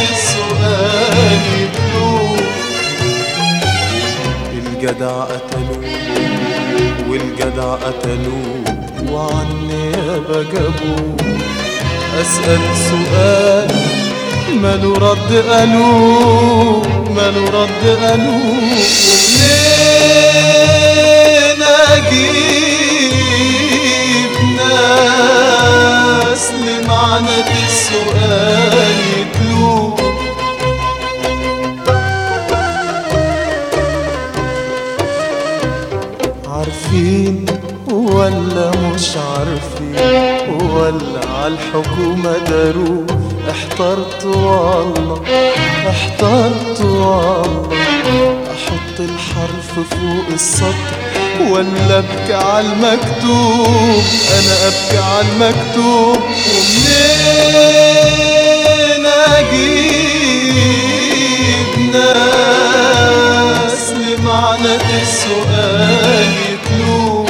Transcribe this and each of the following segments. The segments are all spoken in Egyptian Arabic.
السؤال يتلوه الجدع قتلوه والجدع قتلوه وعني جابوه أسأل سؤال ماله رد قالوه ماله رد قالوه منين أجيب ناس لمعنى السؤال يتلوه عارفين ولا مش عارفين ولا عالحكومة داروا احترت والله احترت والله احط الحرف فوق السطر ولا ابكي عالمكتوب انا ابكي عالمكتوب ومنين اجيب ناس لمعنى السؤال يتلوه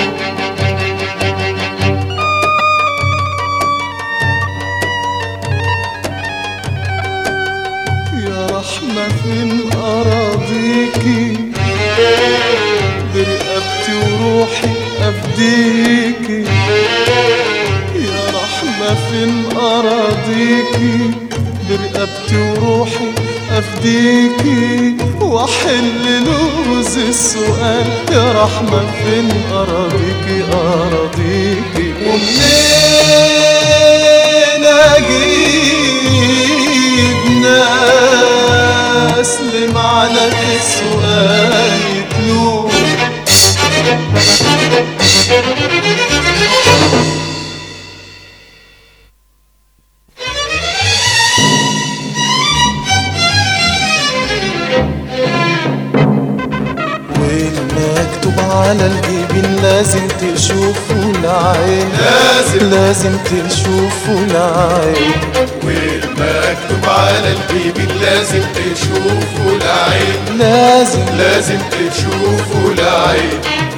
يا رحمة فين أراضيكي برقبتي وروحي أفديكي يا رحمة فين أراضيكي برقبتي وروحي أفديكي وأحل لغز السؤال يا رحمة فين أراضيكي أراضيكي ومنين أجيب ناس لمعنى السؤال يتلوه والمكتوب على الجبين لازم تشوفه العين لازم. لازم تشوفه العين والمكتوب على الجبين لازم تشوفه العين لازم لازم تشوفه العين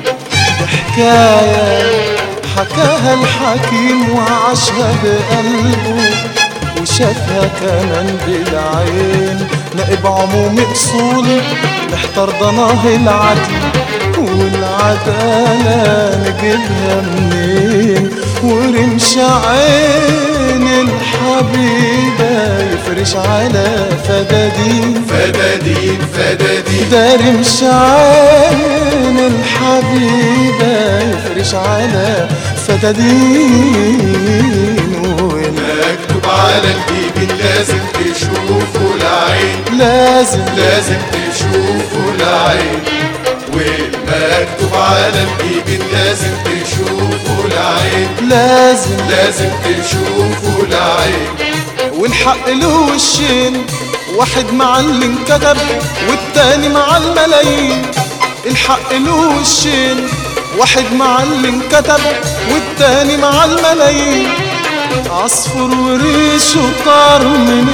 حكاية حكاها الحكيم وعاشها بقلبه وشافها كمان بالعين نائب عمومي اصولي محتار ضناه العدل والعدالة نجيبها منين ورمش عين الحبيبة يفرش على فدادين فدادين فدادين ده رمش عين الحبيبة يفرش على فدادين وين مكتوب على الجبين لازم تشوفه العين لازم لازم تشوفه العين والمكتوب على الجبين لازم تشوفه العين لازم لازم تشوفه العين والحق له وشين واحد مع اللي انكتب والتاني مع الملايين الحق له وشين واحد مع اللي انكتب والتاني مع الملايين عصفور وريشه طار من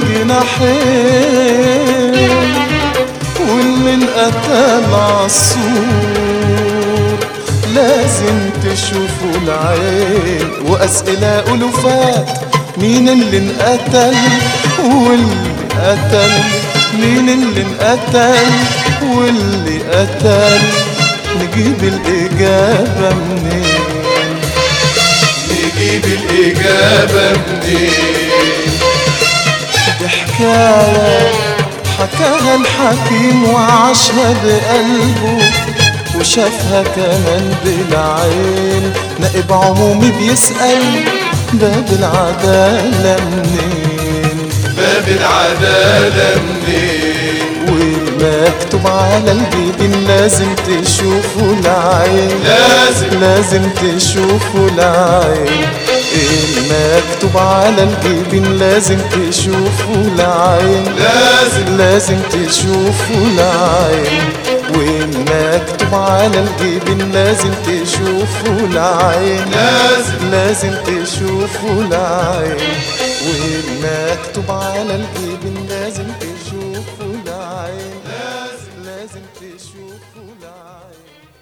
الجناحين واللي انقتل عالسور لازم تشوفوا العين وأسئلة ألوفات مين اللي انقتل واللي قتل مين اللي انقتل واللي قتل نجيب الإجابة منين نجيب الإجابة منين دي حكاية حكاها الحكيم وعاشها بقلبه وشافها كمان بالعين نائب عمومي بيسأل باب العدالة منين باب العدالة منين والمكتوب على الجبين لازم تشوفوا العين لازم لازم تشوفوا العين المكتوب على الجبين لازم تشوفوا العين لازم لازم تشوفوا العين والمكتوب على الجبين لازم تشوفوا العين لازم لازم تشوفوا العين والمكتوب على الجبين لازم تشوفوا العين لازم تشوفوا العين